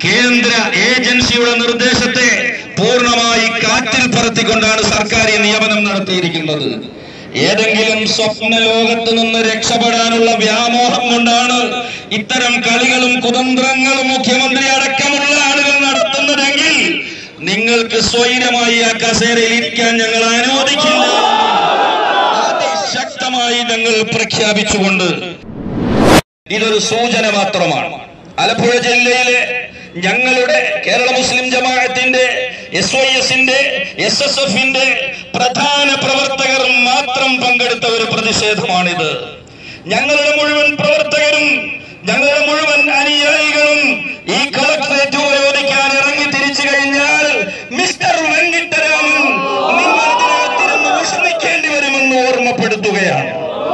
കേന്ദ്ര ഏജൻസിയുടെ നിർദ്ദേശത്തെ പൂർണ്ണമായി കാറ്റിൽ പറത്തിക്കൊണ്ടാണ് സർക്കാർ ഈ നിയമനം നടത്തിയിരിക്കുന്നത് ഏതെങ്കിലും സ്വപ്ന ലോകത്ത് നിന്ന് രക്ഷപ്പെടാനുള്ള വ്യാമോഹം കൊണ്ടാണ് ഇത്തരം കളികളും കുതന്ത്രങ്ങളും മുഖ്യമന്ത്രി അടക്കമുള്ള ആളുകൾ നടത്തുന്നതെങ്കിൽ നിങ്ങൾക്ക് സ്വൈരമായി ആ കസേരയിൽ ഇരിക്കാൻ ഞങ്ങൾ അനുവദിക്കില്ല അതിശക്തമായി ഞങ്ങൾ പ്രഖ്യാപിച്ചുകൊണ്ട് ഇതൊരു സൂചന മാത്രമാണ് ആലപ്പുഴ ജില്ലയിലെ ഞങ്ങളുടെ കേരള മുസ്ലിം ജമാഅത്തിന്റെ എസ് വൈ എസിന്റെ എസ് എസ് എഫിന്റെ പ്രധാന പ്രവർത്തകർ മാത്രം പങ്കെടുത്ത ഒരു പ്രതിഷേധമാണിത് ഞങ്ങളുടെ മുഴുവൻ പ്രവർത്തകരും ഞങ്ങളുടെ മുഴുവൻ അനുയായികളും ഈ കളക്ടറേറ്റ് ഉപരോധിക്കാൻ ഇറങ്ങി തിരിച്ചു കഴിഞ്ഞാൽ മിസ്റ്റർ വെങ്കിട്ടരാമൻ നിങ്ങൾ ഇതിനകത്തിരുന്ന് വിഷമിക്കേണ്ടി വരുമെന്ന് ഓർമ്മപ്പെടുത്തുകയാണ്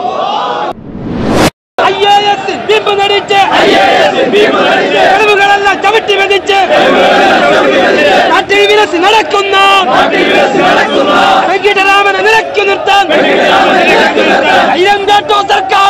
ഐ എ എസ് ബിംബ് നടിച്ച് തെളിവുകളെല്ലാം ചവിട്ടി മെതിച്ച് നാട്ടിൽ വിലസി നടക്കുന്ന വെങ്കിട്ടരാമനെ നിലയ്ക്കു നിർത്താൻ ധൈര്യം കാട്ടോ സർക്കാർ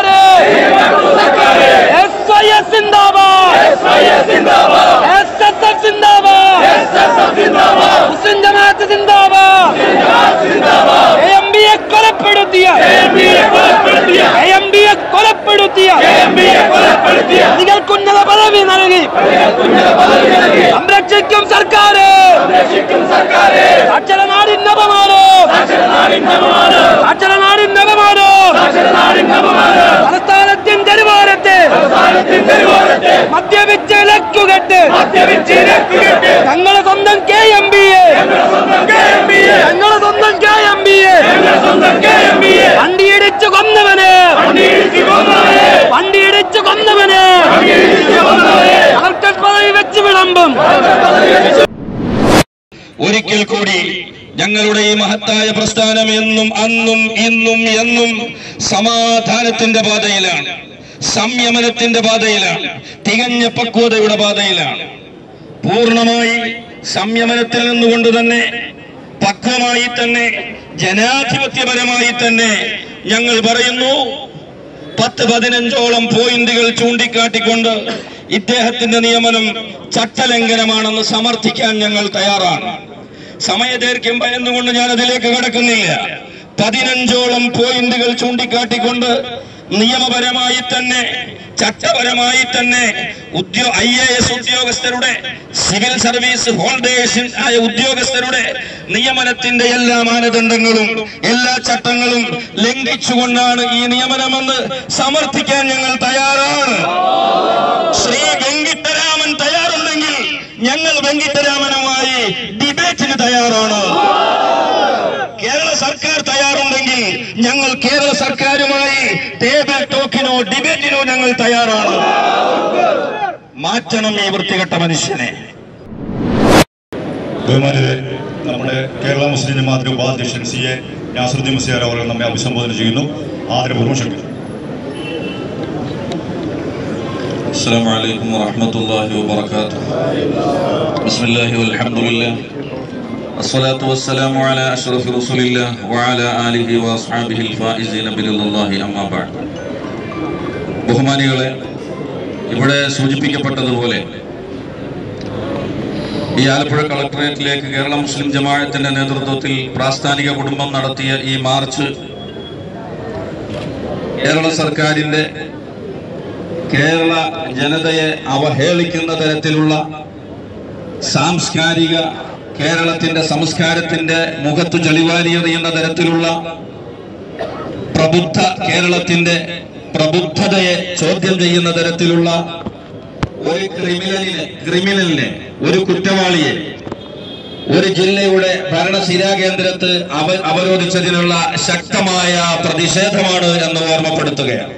എസ് ഐ എസ് സിന്ദാബാദ് എസ് എസ് എഫ് സിന്ദാബാദ് മുസ്ലിം ജമാഅത്ത് സിന്ദാബാദ് എ എം ബിയെ കൊലപ്പെടുത്തിയ എ എം ബിയെ കൊലപ്പെടുത്തിയ നിങ്ങൾക്കുന്നത പദവി നൽകി സംരക്ഷിക്കും സർക്കാർ അക്ഷരനാടിന്റെ അപമാനോ അക്ഷരനാടിന്റെ അപമാനോ തലസ്ഥാനത്തിൻ തെരുവോരത്ത് മദ്യപിച്ച് ലക്കുകെട്ട് ഞങ്ങളെ സ്വന്തം കെ എം ബി എ ഞങ്ങളെ സ്വന്തം കെ എം ബി എ വണ്ടിയിടിച്ച് കൊന്നവന് വണ്ടിയിടിച്ച് കൊന്നവന് കളക്ടർ പദവി വെച്ച് വിളമ്പും ഒരിക്കൽ കൂടി ഞങ്ങളുടെ ഈ മഹത്തായ പ്രസ്ഥാനം എന്നും അന്നും ഇന്നും എന്നും സമാധാനത്തിന്റെ പാതയിലാണ് സംയമനത്തിന്റെ പാതയിലാണ് തികഞ്ഞ പക്വതയുടെ പാതയിലാണ് പൂർണ്ണമായി സംയമനത്തിൽ നിന്നുകൊണ്ട് തന്നെ പക്വമായി തന്നെ ജനാധിപത്യപരമായി തന്നെ ഞങ്ങൾ പറയുന്നു പത്ത് പതിനഞ്ചോളം പോയിന്റുകൾ ചൂണ്ടിക്കാട്ടിക്കൊണ്ട് ഇദ്ദേഹത്തിന്റെ നിയമനം ചട്ടലംഘനമാണെന്ന് സമർത്ഥിക്കാൻ ഞങ്ങൾ തയ്യാറാണ് സമയദൈർഘ്യം ഭയന്നുകൊണ്ട് ഞാൻ അതിലേക്ക് കടക്കുന്നില്ല പതിനഞ്ചോളം പോയിന്റുകൾ ചൂണ്ടിക്കാട്ടിക്കൊണ്ട് നിയമപരമായി തന്നെ ചട്ടപരമായി തന്നെ ഉദ്യോ ഐ എ എസ് ഉദ്യോഗസ്ഥരുടെ സിവിൽ സർവീസ് ഹോൾഡേഴ്സ് ആയ ഉദ്യോഗസ്ഥരുടെ നിയമനത്തിന്റെ എല്ലാ മാനദണ്ഡങ്ങളും എല്ലാ ചട്ടങ്ങളും ലംഘിച്ചുകൊണ്ടാണ് ഈ നിയമനമെന്ന് സമർത്ഥിക്കാൻ ഞങ്ങൾ തയ്യാറാണ് ശ്രീ വെങ്കിട്ടരാമൻ തയ്യാറുണ്ടെങ്കിൽ ഞങ്ങൾ വെങ്കിട്ടരാമനുമായി ഡിബേറ്റിന് തയ്യാറാണ് കേരള സർക്കാർ തയ്യാറുണ്ടെങ്കിൽ ഞങ്ങൾ കേരള സർക്കാരുമായി ടേബിൾ ടോക്കിനോ ഡിബേറ്റിനോ ഞങ്ങൾ തയ്യാറാണ് മാറ്റണം ഈ വൃത്തികെട്ട മനുഷ്യനെ ബഹുമാനിയെ നമ്മുടെ കേരള മുസ്ലിം ജമാഅത്തിന്റെ ഉപാധ്യക്ഷൻ സി എ നാസറുദ്ദീൻ മുസിയാർ അവർ നമ്മെ അഭിസംബോധന ചെയ്യുന്നു ആദരപൂർവ്വം ക്ഷണിക്കുന്നു السلام عليكم ورحمة الله وبركاته بسم الله والحمد لله الصلاة والسلام على أشرف رسول الله وعلى آله وأصحابه الفائزين برضا الله أما بعد ബഹുമാനികളെ ഇവിടെ സൂചിപ്പിക്കപ്പെട്ടതുപോലെ ഈ ആലപ്പുഴ കളക്ടറേറ്റിലേക്ക് കേരള മുസ്ലിം ജമാഅത്തിന്റെ നേതൃത്വത്തിൽ പ്രാസ്ഥാനിക കുടുംബം നടത്തിയ ഈ മാർച്ച് കേരള സർക്കാരിന്റെ കേരള ജനതയെ അവഹേളിക്കുന്ന തരത്തിലുള്ള സാംസ്കാരിക കേരളത്തിന്റെ സംസ്കാരത്തിന്റെ മുഖത്തു ചെളിവാരിയെറിയുന്ന തരത്തിലുള്ള പ്രബുദ്ധ കേരളത്തിന്റെ പ്രബുദ്ധതയെ ചോദ്യം ചെയ്യുന്ന തരത്തിലുള്ള ഒരു ക്രിമിനലിനെ ക്രിമിനലിനെ ഒരു കുറ്റവാളിയെ ഒരു ജില്ലയുടെ ഭരണശിരാ കേന്ദ്രത്ത് അവ അവരോധിച്ചതിനുള്ള ശക്തമായ പ്രതിഷേധമാണ് എന്ന് ഓർമ്മപ്പെടുത്തുകയാണ്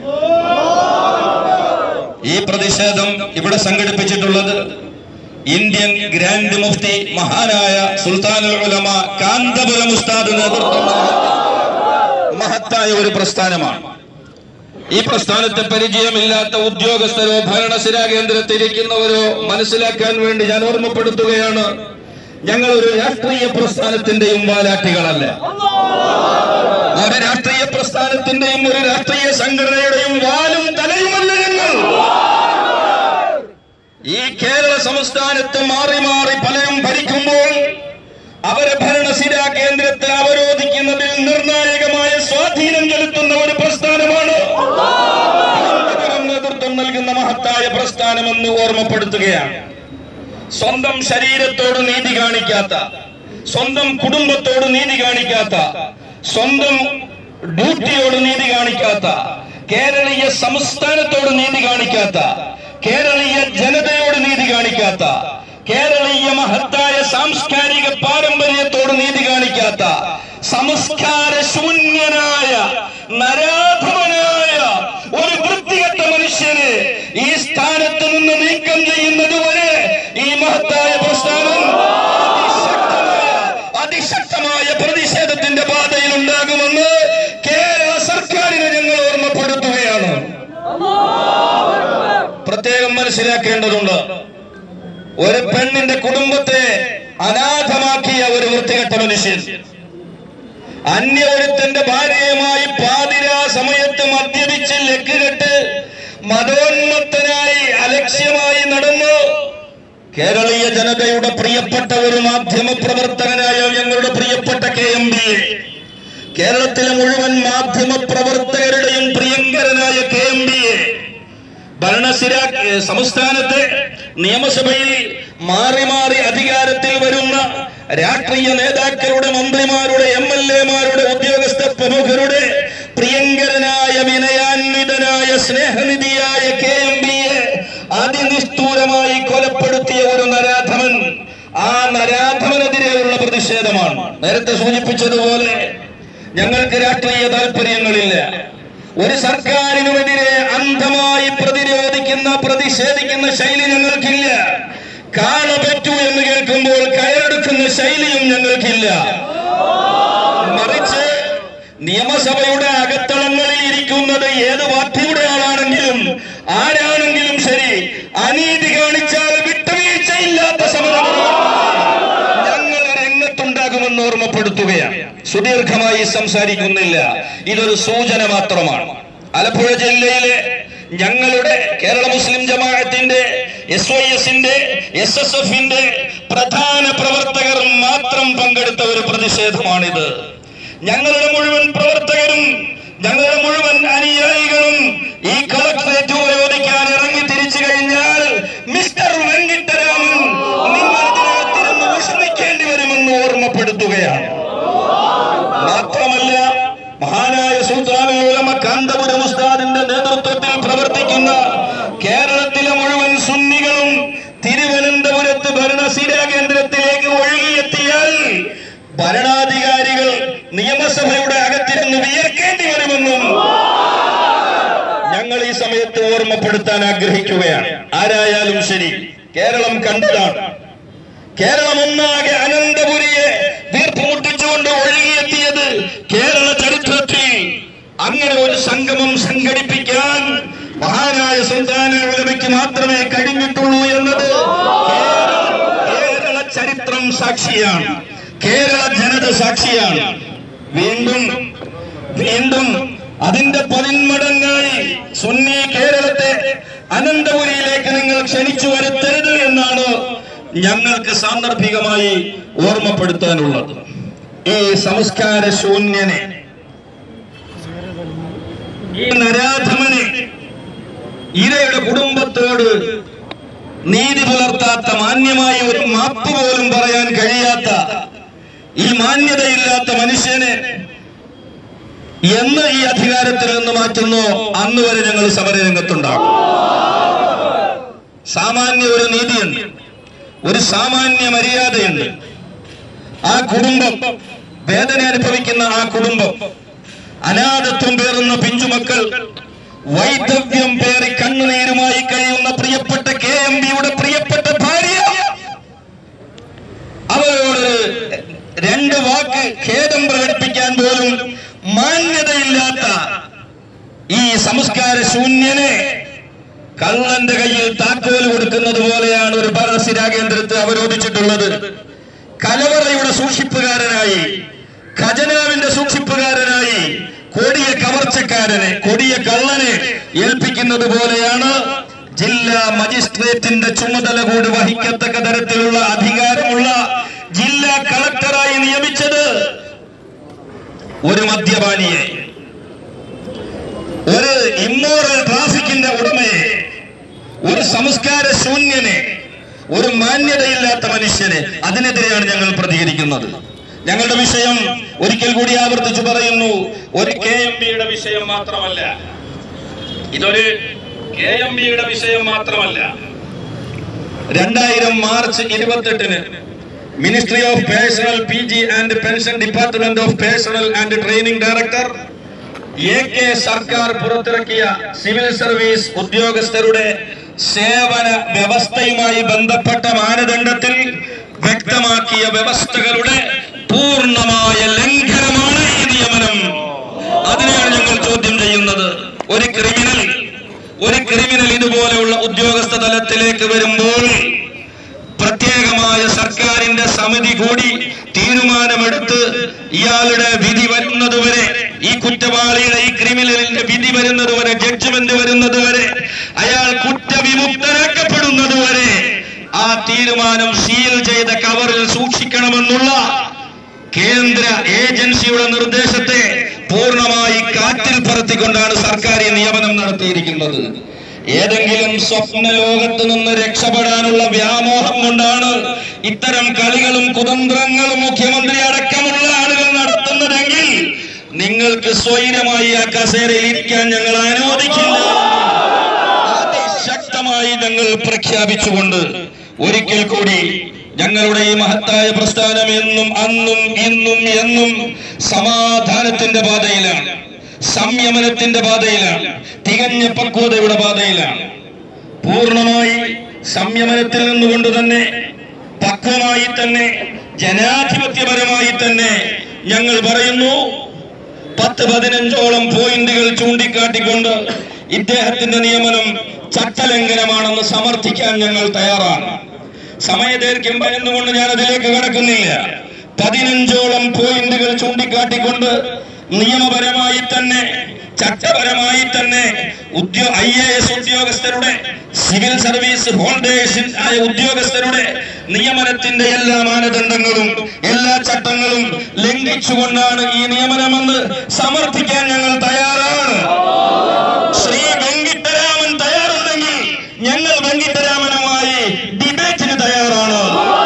ഈ പ്രതിഷേധം ഇവിടെ സംഘടിപ്പിച്ചിട്ടുള്ളത് ഇന്ത്യൻ ഗ്രാൻഡ് മുഫ്തി മഹാനായ സുൽത്താനുൽ ഉലമ കാന്തപുരം ഉസ്താദ് നേതൃത്വം നൽകുന്ന മഹത്തായ ഒരു പ്രസ്ഥാനമാണ് ഈ പ്രസ്ഥാനത്തെ പരിചയമില്ലാത്ത ഉദ്യോഗസ്ഥരോ ഭരണശിരാ കേന്ദ്രത്തിരിക്കുന്നവരോ മനസ്സിലാക്കാൻ വേണ്ടി ഞാൻ ഓർമ്മപ്പെടുത്തുകയാണ് ഞങ്ങൾ ഒരു രാഷ്ട്രീയ പ്രസ്ഥാനത്തിന്റെയും വാലാട്ടികളല്ല ഒരു രാഷ്ട്രീയ പ്രസ്ഥാനത്തിന്റെയും ഒരു രാഷ്ട്രീയ സംഘടനയുടെയും വാലും തലയുമല്ല ഞങ്ങൾ ഈ കേരള സംസ്ഥാനത്ത് മാറി മാറി പലരും ഭരിക്കുമ്പോൾ അവരെ ഭരണസിരാ കേന്ദ്രത്തെ അവരോധിക്കുന്നതിൽ നിർണായകമായ സ്വാധീനം ചെലുത്തുന്ന ഒരു പ്രസ്ഥാനമാണ് ഭാരതം നേതൃത്വം നൽകുന്ന മഹത്തായ പ്രസ്ഥാനമെന്ന് ഓർമ്മപ്പെടുത്തുകയാണ് സ്വന്തം ശരീരത്തോട് നീതി കാണിക്കാത്ത സ്വന്തം കുടുംബത്തോട് നീതി കാണിക്കാത്ത സ്വന്തം ഡ്യൂട്ടിയോട് നീതി കാണിക്കാത്ത കേരളീയ സംസ്ഥാനത്തോട് നീതി കാണിക്കാത്ത കേരളീയ ജനതയോട് നീതി കാണിക്കാത്ത കേരളീയ മഹത്തായ സാംസ്കാരിക പാരമ്പര്യത്തോട് നീതി കാണിക്കാത്ത സംസ്കാര ശൂന്യനായ നരാധമനായ ഒരു വൃത്തികെട്ട മനുഷ്യന് ഈ സ്ഥാനത്ത് നിന്ന് നീക്കം ചെയ്യുന്നത് വരെ ഈ മഹത്തായ പ്രസ്ഥാനം അതിശക്തമായ അതിശക്തമായ പ്രതിഷേധത്തിന്റെ പാതയിൽ ഉണ്ടാകുമെന്ന് കേരള സർക്കാരിനെ ഞങ്ങൾ ഓർമ്മപ്പെടുത്തുകയാണ് പ്രത്യേകം മനസ്സിലാക്കേണ്ടതുണ്ട് ഒരു പെണ്ണിന്റെ കുടുംബത്തെ അനാഥമാക്കിയ ഒരു വൃത്തികെട്ട മനുഷ്യൻ അന്യ ഒരുത്തന്റെ ഭാര്യയുമായി പാതിരാ സമയത്ത് മദ്യപിച്ച് ലക്കുകെട്ട് മതോന്മത്തനായി അലക്ഷ്യമായി നടന്നു കേരളീയ ജനതയുടെ പ്രിയപ്പെട്ട ഒരു മാധ്യമ പ്രവർത്തകനായ ഞങ്ങളുടെ പ്രിയപ്പെട്ട കെ എം ബി എ കേരളത്തിലെ മുഴുവൻ മാധ്യമ പ്രവർത്തകരുടെയും പ്രിയങ്കരനായ കെ എം ബി എ ഭരണസ്ഥിര ഏഹ് സംസ്ഥാനത്തെ നിയമസഭയിൽ മാറി മാറി അധികാരത്തിൽ വരുന്ന രാഷ്ട്രീയ നേതാക്കളുടെ മന്ത്രിമാരുടെ എം എൽ എമാരുടെ ഉദ്യോഗസ്ഥ പ്രമുഖരുടെ പ്രിയങ്കരനായ വിനയാന്വിതനായ സ്നേഹനിധിയായ കെ എം ബിയെ അതിനിഷ്ഠൂരമായി കൊലപ്പെടുത്തിയ ഒരു നരാധമൻ ആ നരാധമനെതിരെയുള്ള പ്രതിഷേധമാണ് നേരത്തെ സൂചിപ്പിച്ചതുപോലെ ഞങ്ങൾക്ക് രാഷ്ട്രീയ താല്പര്യങ്ങളില്ല ഒരു സർക്കാരിനുമെതിരെ അന്ധമായി പ്രതിരോധിക്കുന്ന പ്രതിഷേധിക്കുന്ന ശൈലി ഞങ്ങൾക്കില്ല കാള പറ്റൂ എന്ന് കേൾക്കുമ്പോൾ കയറെടുക്കുന്ന ശൈലിയും ഞങ്ങൾക്കില്ല മറിച്ച് നിയമസഭയുടെ അകത്തളങ്ങളിൽ ഇരിക്കുന്നത് ഏത് പാർട്ടിയുടെ ആളാണെങ്കിലും ആരാണെങ്കിലും ശരി അനീതി കാണിച്ചാൽ വിട്ടുവീഴ്ചയില്ലാത്ത സമരം ഞങ്ങൾ രംഗത്തുണ്ടാകുമെന്ന് ഓർമ്മപ്പെടുത്തുകയാണ് സുദീർഘമായി സംസാരിക്കുന്നില്ല ഇതൊരു സൂചന മാത്രമാണ് ആലപ്പുഴ ജില്ലയിലെ ഞങ്ങളുടെ കേരള മുസ്ലിം ജമാഅത്തിന്റെ എസ് വൈ എസിന്റെ എസ് എസ് എഫിന്റെ പ്രധാന പ്രവർത്തകർ മാത്രം പങ്കെടുത്ത ഒരു പ്രതിഷേധമാണിത് ഞങ്ങളുടെ മുഴുവൻ പ്രവർത്തകരും ഞങ്ങളുടെ മുഴുവൻ അനുയായികളും ഈ കളക്ടറേറ്റ് ഉപരോധിക്കാൻ ഇറങ്ങി തിരിച്ചു കഴിഞ്ഞാൽ മിസ്റ്റർ വെങ്കിട്ടരാമൻ നിങ്ങൾ ഇതിനകത്തിരുന്ന് വിഷമിക്കേണ്ടി വരുമെന്ന് ഓർമ്മപ്പെടുത്തുകയാണ് മാത്രമല്ല മഹാനായ സുൽത്താനുൽ ഉലമ കാന്തപുരം ഉസ്താദിന്റെ നേതൃത്വത്തിൽ പ്രവർത്തിക്കുന്ന കേരളത്തിലെ മുഴുവൻ സുന്നികളും തിരുവനന്തപുരത്ത് ഭരണസ്ഥിരാ കേന്ദ്രത്തിലേക്ക് ഒഴുകിയെത്തിയാൽ ഭരണാധികാരികൾ നിയമസഭയുടെ അകത്തിരുന്ന് വിയർക്കേണ്ടി വരുമെന്നും ഞങ്ങൾ ഈ സമയത്ത് ഓർമ്മപ്പെടുത്താൻ ആഗ്രഹിക്കുകയാണ് ആരായാലും ശരി കേരളം കണ്ടതാണ് കേരളം ഒന്നാകെ അനന്തപുരിയെ വീർപ്പുമുട്ടിച്ചുകൊണ്ട് ഒഴുകിയെത്തിയത് കേരള ചരിത്രത്തിൽ അങ്ങനെ ഒരു സംഗമം സംഘടിപ്പിക്കാൻ മഹാനായ സുൽത്താന ഉലമയ്ക്ക് മാത്രമേ കഴിഞ്ഞിട്ടുള്ളൂ എന്നത് കേരള- കേരള ചരിത്രം സാക്ഷിയാണ് കേരള ജനത സാക്ഷിയാണ് വീണ്ടും വീണ്ടും അതിന്റെ പതിന്മടങ്ങായി സുന്നി കേരളത്തെ അനന്തപുരിയിലേക്ക് നിങ്ങൾ ക്ഷണിച്ചു വരുത്തരുത് എന്നാണ് ഞങ്ങൾക്ക് സാന്ദർഭികമായി ഓർമ്മപ്പെടുത്താനുള്ളത് ഈ സംസ്കാര ശൂന്യനെ ഈ നരാധമനെ ഇരയുടെ കുടുംബത്തോട് നീതി പുലർത്താത്ത മാന്യമായ ഒരു മാപ്പ് പോലും പറയാൻ കഴിയാത്ത ഈ മാന്യതയില്ലാത്ത മനുഷ്യനെ എന്ന് ഈ അധികാരത്തിൽ നിന്ന് മാറ്റുന്നോ അന്ന് വരെ ഞങ്ങൾ സമരരംഗത്തുണ്ടാകും സാമാന്യ ഒരു നീതിയുണ്ട് ഒരു സാമാന്യ മര്യാദയുണ്ട് ആ കുടുംബം വേദന അനുഭവിക്കുന്ന ആ കുടുംബം അനാഥത്വം പേറുന്ന പിഞ്ചുമക്കൾ വൈധവ്യം പേറി കണ്ണുനീരുമായി കഴിയുന്ന പ്രിയപ്പെട്ട കെ എം ബിയുടെ പ്രിയപ്പെട്ട ഭാര്യ അവരോട് രണ്ട് വാക്ക് ഖേദം പ്രകടിപ്പിക്കാൻ പോലും മാന്യതയില്ലാത്ത ഈ സംസ്കാര ശൂന്യനെ കള്ളന്റെ കയ്യിൽ താക്കോൽ കൊടുക്കുന്നത് പോലെയാണ് ഒരു ഭരണസ്ഥിരാ കേന്ദ്രത്തെ അവരോധിച്ചിട്ടുള്ളത് കലവറയുടെ സൂക്ഷിപ്പുകാരനായി ഖജനാവിന്റെ സൂക്ഷിപ്പുകാരനായി കൊടിയ കവർച്ചക്കാരനെ കൊടിയ കള്ളനെ ഏൽപ്പിക്കുന്നത് പോലെയാണ് ജില്ലാ മജിസ്ട്രേറ്റിന്റെ ചുമതല കൂടി വഹിക്കത്തക്ക തരത്തിലുള്ള അധികാരമുള്ള ജില്ലാ കളക്ടറായി നിയമിച്ചത് ഒരു മദ്യപാനിയെ ഒരു ഇമ്മോറൽ ട്രാഫിക്കിന്റെ ഉടമയെ ഒരു സംസ്കാര ശൂന്യനെ ഒരു മാന്യതയില്ലാത്ത മനുഷ്യനെ അതിനെതിരെയാണ് ഞങ്ങൾ പ്രതികരിക്കുന്നത് ഞങ്ങളുടെ വിഷയം ഒരിക്കൽ കൂടി ആവർത്തിച്ചു പറയുന്നു ഒരു കെ എം ബിയുടെ വിഷയം മാത്രമല്ല ഇതൊരു കെ എം ബിയുടെ വിഷയം മാത്രമല്ല രണ്ടായിരം മാർച്ച് ഇരുപത്തെട്ടിന് ministry of personnel P G and pension department of personnel and training director A K സർക്കാർ പുറത്തിറക്കിയ സിവിൽ സർവീസ് ഉദ്യോഗസ്ഥരുടെ സേവന വ്യവസ്ഥയുമായി ബന്ധപ്പെട്ട മാനദണ്ഡത്തിൽ വ്യക്തമാക്കിയ വ്യവസ്ഥകളുടെ പൂർണ്ണമായ ലംഘനമാണ് ഈ നിയമനം അതിനെയാണ് ഞങ്ങൾ ചോദ്യം ചെയ്യുന്നത് ഒരു ക്രിമിനൽ ഒരു ക്രിമിനൽ ഇതുപോലെയുള്ള ഉദ്യോഗസ്ഥ തലത്തിലേക്ക് വരുമ്പോൾ പ്രത്യേകമായ സർക്കാരിന്റെ സമിതി കൂടി തീരുമാനമെടുത്ത് ഇയാളുടെ വിധി വരുന്നതുവരെ ഈ കുറ്റവാളിയുടെ ഈ ക്രിമിനലിന്റെ വിധി വരുന്നതുവരെ ജഡ്ജ്മെന്റ് വരുന്നതുവരെ അയാൾ കുറ്റവിമുക്തനാക്കപ്പെടുന്നതുവരെ ആ തീരുമാനം സീൽ ചെയ്ത കവറിൽ സൂക്ഷിക്കണമെന്നുള്ള കേന്ദ്ര ഏജൻസിയുടെ നിർദ്ദേശത്തെ പൂർണ്ണമായി കാറ്റിൽ പറത്തിക്കൊണ്ടാണ് സർക്കാർ ഈ നിയമനം നടത്തിയിരിക്കുന്നത് ഏതെങ്കിലും സ്വപ്ന ലോകത്ത് നിന്ന് രക്ഷപ്പെടാനുള്ള വ്യാമോഹം കൊണ്ടാണ് ഇത്തരം കളികളും കുതന്ത്രങ്ങളും മുഖ്യമന്ത്രി അടക്കമുള്ള ആളുകൾ നടത്തുന്നതെങ്കിൽ നിങ്ങൾക്ക് സ്വൈരമായി ആ കസേരയിൽ ഇരിക്കാൻ ഞങ്ങൾ അനുവദിക്കില്ല അതിശക്തമായി ഞങ്ങൾ പ്രഖ്യാപിച്ചുകൊണ്ട് ഒരിക്കൽ കൂടി ഞങ്ങളുടെ ഈ മഹത്തായ പ്രസ്ഥാനം എന്നും അന്നും ഇന്നും എന്നും സമാധാനത്തിന്റെ പാതയിലാണ് സംയമനത്തിന്റെ പാതയിലാണ് തികഞ്ഞ പക്വതയുടെ പാതയിലാണ് പൂർണ്ണമായി സംയമനത്തിൽ നിന്നുകൊണ്ട് തന്നെ പക്വമായി തന്നെ ജനാധിപത്യപരമായി തന്നെ ഞങ്ങൾ പറയുന്നു പത്ത് പതിനഞ്ചോളം പോയിന്റുകൾ ചൂണ്ടിക്കാട്ടിക്കൊണ്ട് ഇദ്ദേഹത്തിന്റെ നിയമനം ചട്ടലംഘനമാണെന്ന് സമർത്ഥിക്കാൻ ഞങ്ങൾ തയ്യാറാണ് സമയദൈർഘ്യം ഭയന്നുകൊണ്ട് ഞാൻ അതിലേക്ക് കടക്കുന്നില്ല പതിനഞ്ചോളം പോയിന്റുകൾ ചൂണ്ടിക്കാട്ടിക്കൊണ്ട് നിയമപരമായി തന്നെ ചട്ടപരമായി തന്നെ ഉദ്യോ ഐ എ എസ് ഉദ്യോഗസ്ഥരുടെ സിവിൽ സർവീസ് ഹോൾഡേഴ്സ് ആയ ഉദ്യോഗസ്ഥരുടെ നിയമനത്തിന്റെ എല്ലാ മാനദണ്ഡങ്ങളും എല്ലാ ചട്ടങ്ങളും ലംഘിച്ചുകൊണ്ടാണ് ഈ നിയമനമെന്ന് സമർത്ഥിക്കാൻ ഞങ്ങൾ തയ്യാറാണ് ശ്രീ വെങ്കിട്ടരാമൻ തയ്യാറുണ്ടെങ്കിൽ ഞങ്ങൾ വെങ്കിട്ടരാമനുമായി ഡിബേറ്റിന് തയ്യാറാണ്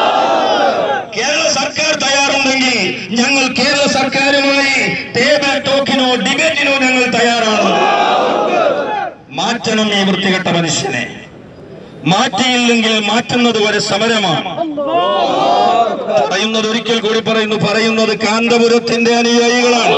കേരള സർക്കാർ തയ്യാറുണ്ടെങ്കിൽ ഞങ്ങൾ കേരള സർക്കാരുമായി ടേബിൾ ടോക്കിനോ ഡിബേറ്റിനോ ഞങ്ങൾ തയ്യാറാണ് മാറ്റണം ഈ വൃത്തികെട്ട മനുഷ്യനെ മാറ്റിയില്ലെങ്കിൽ മാറ്റുന്നത് വരെ സമരമാണ് പറയുന്നത് ഒരിക്കൽ കൂടി പറയുന്നു പറയുന്നത് കാന്തപുരത്തിന്റെ അനുയായികളാണ്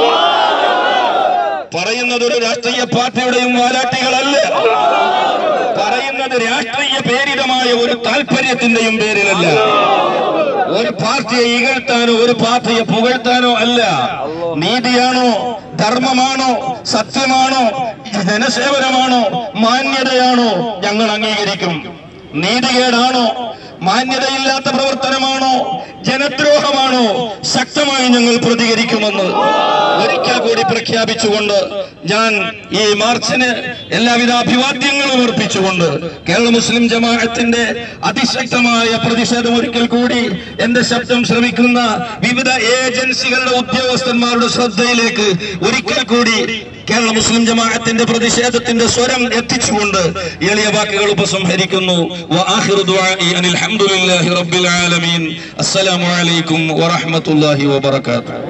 പറയുന്നത് ഒരു രാഷ്ട്രീയ പാർട്ടിയുടെയും വാലാട്ടികളല്ല പറയുന്നത് രാഷ്ട്രീയ പേരിതമായ ഒരു താല്പര്യത്തിന്റെയും പേരിലല്ല ഒരു പാർട്ടിയെ ഇകഴ്ത്താനോ ഒരു പാർട്ടിയെ പുകഴ്ത്താനോ അല്ല നീതിയാണോ ധർമ്മമാണോ സത്യമാണോ ജനസേവനമാണോ മാന്യതയാണോ ഞങ്ങൾ അംഗീകരിക്കും നീതികേടാണോ മാന്യതയില്ലാത്ത പ്രവർത്തനമാണോ ജനദ്രോഹമാണോ ശക്തമായി ഞങ്ങൾ പ്രതികരിക്കുമെന്ന് ഒരിക്കൽ കൂടി പ്രഖ്യാപിച്ചുകൊണ്ട് ഞാൻ ഈ മാർച്ചിന് എല്ലാവിധ അഭിവാദ്യങ്ങളും അർപ്പിച്ചുകൊണ്ട് കേരള മുസ്ലിം ജമാഅത്തിന്റെ അതിശക്തമായ പ്രതിഷേധം ഒരിക്കൽ കൂടി എന്റെ ശബ്ദം ശ്രമിക്കുന്ന വിവിധ ഏജൻസികളുടെ ഉദ്യോഗസ്ഥന്മാരുടെ ശ്രദ്ധയിലേക്ക് ഒരിക്കൽ കൂടി കേരള മുസ്ലിം ജമാഅത്തിന്റെ പ്രതിഷേധത്തിന്റെ സ്വരം എത്തിച്ചുകൊണ്ട് എളിയ വാക്കുകൾ ഉപസംഹരിക്കുന്നു വആഖിറു ദുആഇ അനിൽ ഹംദുലില്ലാഹി റബ്ബിൽ ആലമീൻ അസ്സലാമു അലൈക്കും വറഹ്മത്തുള്ളാഹി വബറകാതുഹു